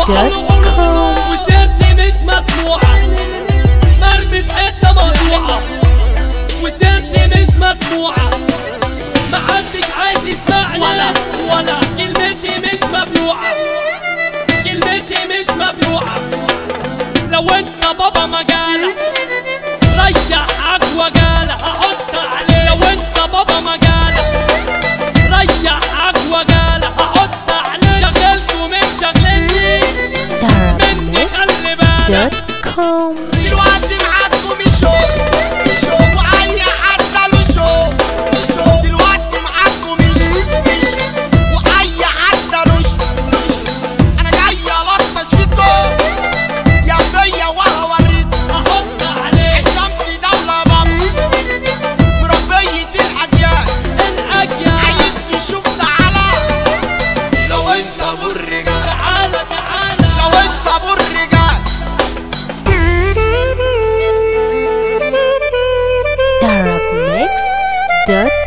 مسموعة وسيرتي مش مسموعة مرمي في حتة مقطوعة وسيرتي مش مسموعة محدش عايز يسمعني ولا ولا كلمتي مش مبلوعة كلمتي مش مبلوعة لو انت بابا مجالة ريح عجوة احط عليه لو انت بابا مجالة ريح عجوة احط عليه شغلته مش شغلتي مني خلي بالك Darabmix.com دلوقتي معاكم يشوف يشوف واي حد له شوف يشوف دلوقتي معاكم يشوف يشوف واي حد له شوف انا جاي الطش فيكم يا فيا وهوريكم احط عليه شمس دولة بابا مربية الأجيال الاجيال عايز تشوف تعالى لو انت ابو الرجال تعالى تعالى لو انت ابو الرجال Darabmix.com